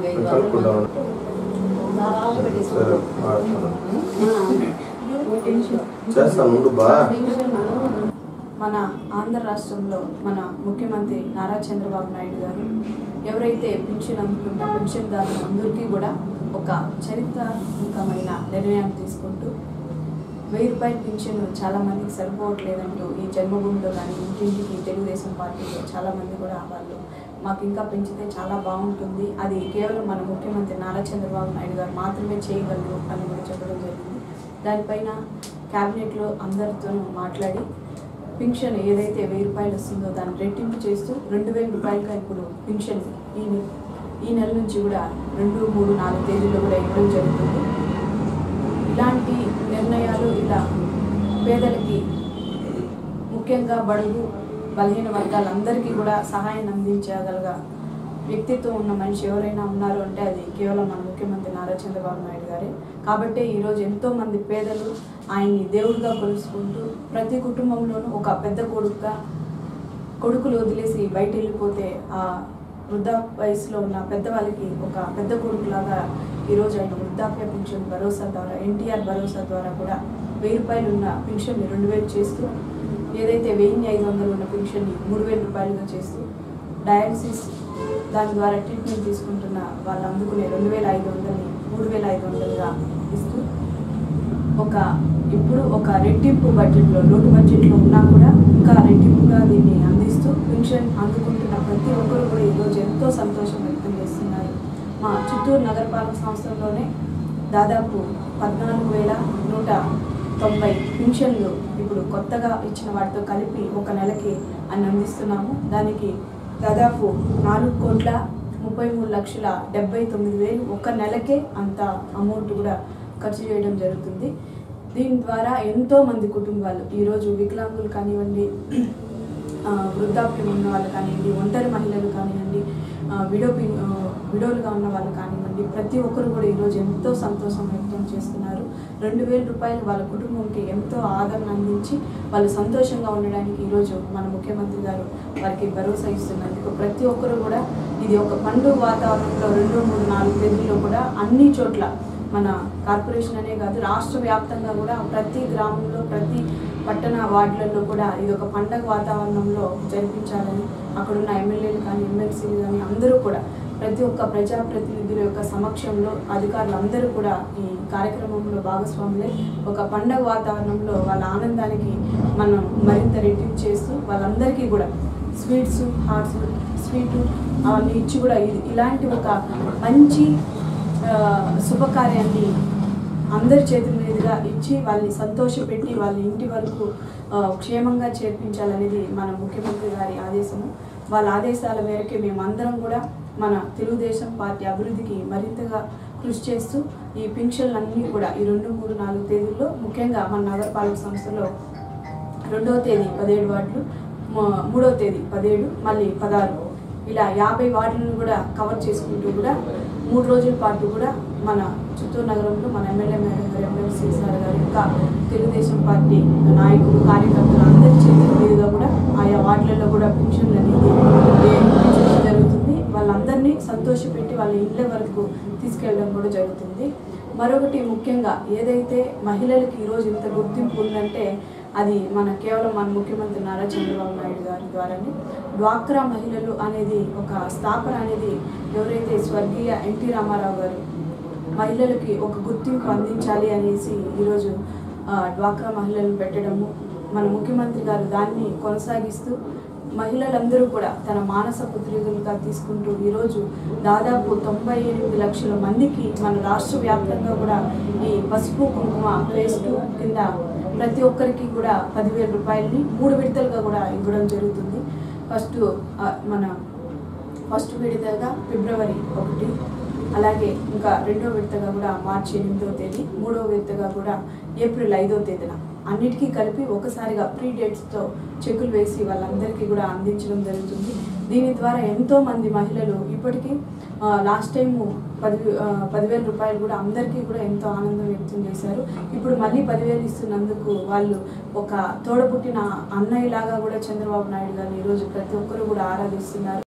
కలుపుకుంటా ఉంటాం. సరే మాట్లాడతాను. చేస్తాను ఉండు బా మన ఆంధ్ర రాష్ట్రంలో మన ముఖ్యమంత్రి నారా చంద్రబాబు నాయుడు గారు ఎవరైతే పింఛన్ అందుకుంటా పెన్షన్దారులు అందరికీ కూడా ఒక చరిత్రాత్మకమైన నిర్ణయం తీసుకుంటూ వెయ్యి రూపాయల పింఛన్ చాలా మందికి సరిపోవట్లేదంటూ ఈ జన్మభూమిలో కానీ ఇంటింటికి తెలుగుదేశం పార్టీలో చాలా మంది కూడా వాళ్ళు మాకు ఇంకా పెంచితే చాలా బాగుంటుంది అది కేవలం మన ముఖ్యమంత్రి నారా చంద్రబాబు నాయుడు గారు మాత్రమే చేయగలరు అని కూడా చెప్పడం జరిగింది దానిపైన క్యాబినెట్లో అందరితోనూ మాట్లాడి పింఛన్ ఏదైతే వెయ్యి రూపాయలు వస్తుందో దాన్ని రెట్టింపు చేస్తూ రెండు వేల రూపాయలుగా ఇప్పుడు పింఛన్ ఈ నె- ఈ నెల నుంచి కూడా రెండు మూడు నాలుగు తేదీల్లో కూడా ఇవ్వడం జరుగుతుంది ఇలాంటి నిర్ణయాలు ఇలా పేదలకి ముఖ్యంగా బడుగు బలహీన వర్గాలందరికీ కూడా సహాయం అందించగలగా వ్యక్తిత్వం ఉన్న మనిషి ఎవరైనా ఉన్నారు అంటే అది కేవలం మన ముఖ్యమంత్రి నారా చంద్రబాబు నాయుడు గారే కాబట్టి ఈరోజు ఎంతో మంది పేదలు ఆయన్ని దేవుడిగా కొలుసుకుంటూ ప్రతి కుటుంబంలోనూ ఒక పెద్ద కొడుకుగా కొడుకులు వదిలేసి బయట వెళ్ళిపోతే ఆ వృద్ధా వయసులో ఉన్న పెద్దవాళ్ళకి ఒక పెద్ద కొడుకులాగా ఈరోజు ఆయన వృద్ధాప్య పింఛన్ భరోసా ద్వారా ఎన్టీఆర్ భరోసా ద్వారా కూడా వెయ్యి రూపాయలు ఉన్న పింఛన్ని రెండు వేలు చేస్తూ ఏదైతే వెయ్యి ఐదు వందలు ఉన్న పింఛన్ని మూడు వేల రూపాయలుగా చేస్తూ డయాలసిస్ దాని ద్వారా ట్రీట్మెంట్ తీసుకుంటున్న వాళ్ళు అందుకునే రెండు వేల ఐదు వందలని మూడు వేల ఐదు వందలుగా ఇస్తూ ఒక ఇప్పుడు ఒక రెట్టింపు బడ్జెట్లో లోటు బడ్జెట్లో ఉన్నా కూడా ఇంకా రెట్టింపుగా దీన్ని అందిస్తూ పెన్షన్ అందుకుంటున్న ప్రతి ఒక్కరు కూడా ఈరోజు ఎంతో సంతోషం వ్యక్తం చేస్తున్నారు మా చిత్తూరు నగరపాలక సంస్థలోనే దాదాపు పద్నాలుగు వేల నూట తొంభై పెన్షన్లు ఇప్పుడు కొత్తగా ఇచ్చిన వాటితో కలిపి ఒక నెలకి అని అందిస్తున్నాము దానికి దాదాపు నాలుగు కోట్ల ముప్పై మూడు లక్షల డెబ్బై తొమ్మిది వేలు ఒక నెలకే అంత అమౌంట్ కూడా ఖర్చు చేయడం జరుగుతుంది దీని ద్వారా ఎంతో మంది కుటుంబాలు ఈరోజు వికలాంగులు కానివ్వండి ఆ, వృద్ధాప్యం ఉన్న వాళ్ళు కానివ్వండి ఒంటరి మహిళలు కానివ్వండి ఆ, విడో పి- ఆ, విడోలుగా ఉన్న వాళ్ళు కానివ్వండి ప్రతి ఒక్కరు కూడా ఈరోజు ఎంతో సంతోషం వ్యక్తం చేస్తున్నారు రెండు వేల రూపాయలు వాళ్ళ కుటుంబంకి ఎంతో ఆదరణ అందించి వాళ్ళు సంతోషంగా ఉండడానికి ఈరోజు మన ముఖ్యమంత్రి గారు వారికి భరోసా ఇస్తున్నందుకు ప్రతి ఒక్కరు కూడా ఇది ఒక పండుగ వాతావరణంలో రెండు మూడు నాలుగు తేదీల్లో కూడా అన్ని చోట్ల మన కార్పొరేషన్ అనే కాదు రాష్ట్ర వ్యాప్తంగా కూడా ప్రతి గ్రామంలో ప్రతి పట్టణ వార్డులలో కూడా ఇది ఒక పండగ వాతావరణంలో జరిపించాలని అక్కడున్న ఎమ్మెల్యేలు కానీ ఎమ్మెల్సీలు కానీ అందరూ కూడా ప్రతి ఒక్క ప్రజాప్రతినిధుల యొక్క సమక్షంలో అధికారులు అందరూ కూడా ఈ కార్యక్రమంలో భాగస్వాములై ఒక పండగ వాతావరణంలో వాళ్ళ ఆనందానికి మనం మరింత రెట్టింపు చేస్తూ వాళ్ళందరికీ కూడా స్వీట్స్ హాట్స్ స్వీట్ అవన్నీ ఇచ్చి కూడా ఇది- ఇలాంటి ఒక మంచి ఆ, శుభకార్యాన్ని అందరి చేతుల మీదుగా ఇచ్చి వాళ్ళని సంతోషపెట్టి వాళ్ళ ఇంటి వరకు ఆ, క్షేమంగా చేర్పించాలనేది మన ముఖ్యమంత్రి గారి ఆదేశము వాళ్ళ ఆదేశాల మేరకే మేమందరం కూడా మన తెలుగుదేశం పార్టీ అభివృద్ధికి మరింతగా కృషి చేస్తూ ఈ పింఛన్లన్నీ కూడా ఈ రెండు మూడు నాలుగు తేదీల్లో ముఖ్యంగా మన నగరపాలక సంస్థలో రెండవ తేదీ పదిహేడు వార్డులు మూ- మూడవ తేదీ పదిహేడు మళ్ళీ పదహారు ఇలా యాభై వార్డులను కూడా కవర్ చేసుకుంటూ కూడా మూడు రోజుల పాటు కూడా మన చిత్తూరు నగరంలో మన ఎమ్మెల్యే మేడం గారు ఎమ్మెల్సీ సార్ గారు ఇంకా తెలుగుదేశం పార్టీ నాయకులు కార్యకర్తలు అందరి చేతుల మీదుగా కూడా ఆయా వార్డులలో కూడా పెన్షన్లు అనేది ఇప్పించడం జరుగుతుంది వాళ్ళందరినీ సంతోషపెట్టి వాళ్ళ ఇళ్ళ వరకు తీసుకెళ్ళడం కూడా జరుగుతుంది మరొకటి ముఖ్యంగా ఏదైతే మహిళలకి ఈరోజు ఇంత గుర్తింపు ఉందంటే అది మన కేవలం మన ముఖ్యమంత్రి నారా చంద్రబాబు నాయుడు గారి ద్వారానే డ్వాక్రా మహిళలు అనేది ఒక స్థాపన అనేది ఎవరైతే స్వర్గీయ ఎన్టీ రామారావు గారు మహిళలకి ఒక గుర్తింపు అందించాలి అనేసి ఈరోజు ఆ, డ్వాక్రా మహిళలను పెట్టడము మన ముఖ్యమంత్రి గారు దాన్ని కొనసాగిస్తూ మహిళలందరూ కూడా తన మానస పుత్రికలుగా తీసుకుంటూ ఈరోజు దాదాపు తొంభై ఎనిమిది లక్షల మందికి మన రాష్ట్ర వ్యాప్తంగా కూడా ఈ పసుపు కుంకుమ పేస్ట్ కింద ప్రతి ఒక్కరికి కూడా పదివేల రూపాయలని మూడు విడతలుగా కూడా ఇవ్వడం జరుగుతుంది ఫస్ట్ ఆ, మన ఫస్ట్ విడతగా ఫిబ్రవరి ఒకటి అలాగే ఇంకా రెండో విడతగా కూడా మార్చి ఎనిమిదవ తేదీ మూడో విడతగా కూడా ఏప్రిల్ ఐదో తేదీన అన్నిటికీ కలిపి ఒకసారిగా ప్రీ డేట్స్తో చెక్కులు వేసి వాళ్ళందరికీ కూడా అందించడం జరుగుతుంది దీని ద్వారా ఎంతో మంది మహిళలు ఇప్పటికీ లాస్ట్ టైం పది ఆ, పదివేల రూపాయలు కూడా అందరికీ కూడా ఎంతో ఆనందం వ్యక్తం చేశారు ఇప్పుడు మళ్ళీ పదివేలు ఇస్తున్నందుకు వాళ్ళు ఒక తోడబుట్టిన అన్నయ్యలాగా కూడా చంద్రబాబు నాయుడు గారిని ఈరోజు ప్రతి ఒక్కరు కూడా ఆరాధిస్తున్నారు